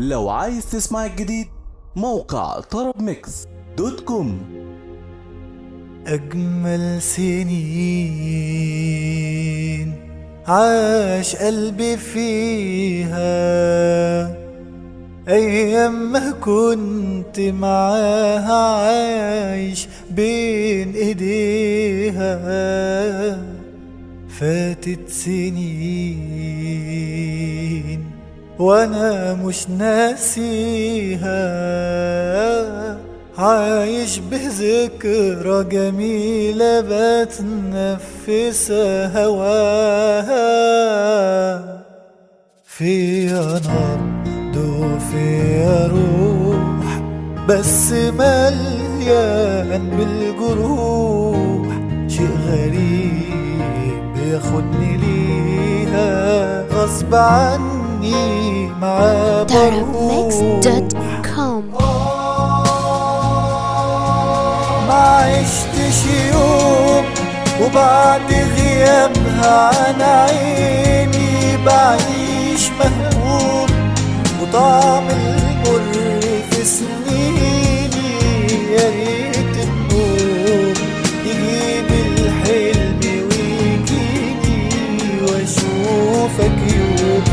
لو عايز تسمع الجديد موقع طرب ميكس دوت كوم أجمل سنين عاش قلبي فيها أيام ما كنت معاها عايش بين إيديها فاتت سنين وأنا مش ناسيها عايش بذكرى جميلة بتنفس هواها فيها نبض وفيها روح بس مليان بالجروح شيء غريب بياخدني ليها غصب عني مع بروح Darabmix.com ما عشتش يوم وبعد غيابها عن عيني بعيش مهموم وطعم المر في سنيني يا ريت النوم يجيب الحلم ويجيني واشوفك يوم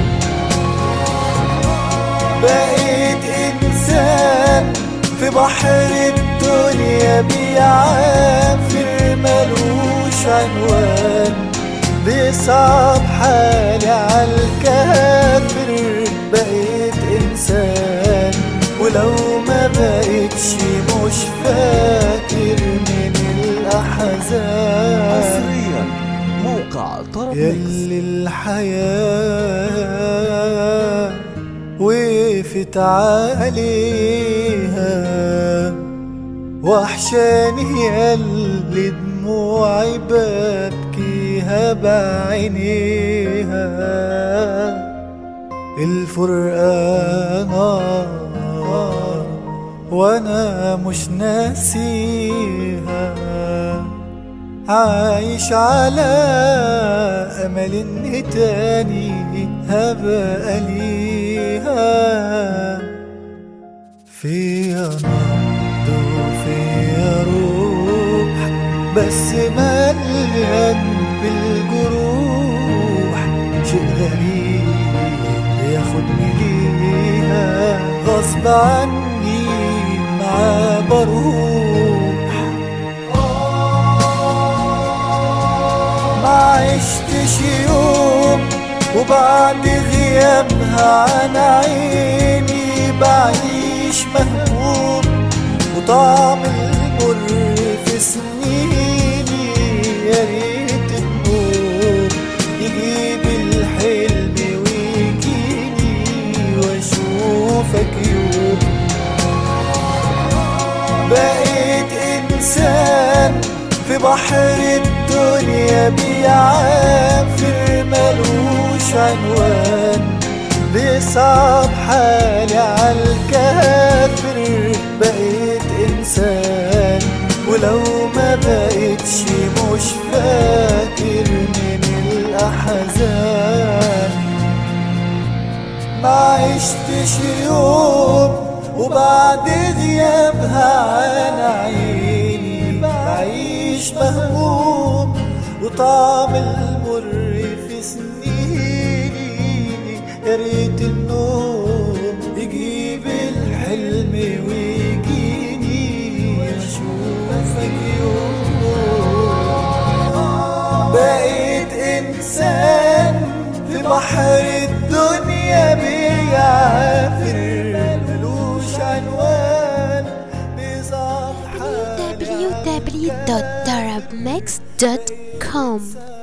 بقيت انسان في بحر الدنيا بيعافر ملوش عنوان بيصعب حالي عالكافر بقيت انسان ولو ما بقيتش مش فاكر من الاحزان حصريا موقع طرب ميكس يلي الحياة وقفت عليها وحشاني يلي دموعي ببكيها بعينيها الفرقة نار وانا مش ناسيها عايش على امل ان تاني هبقى ليها فيها نبض وفيها روح بس مليان بالجروح شيء غريب ياخدني ليها غصب عني مع بروح ما عشتش يوم وبعد غيابها عن عيني بعيش مهموم وطعم المر في سنيني يا ريت النوم يجيب الحلم ويجيني واشوفك يوم بقيت انسان في بحر الدنيا بيعافر ملوش عنوان بيصعب حالي عالكافر بقيت انسان ولو ما بقيتش مش فاكر من الاحزان ما عشتش يوم وبعد غيابها عن عيني بعيش مهموم وطعم المر في سنيني يا ريت النوم يجيب الحلم ويجيني واشوفك يوم بقيت انسان في بحر الدنيا بيعافر ملوش عنوان بيصعب حالي www.darabmix.com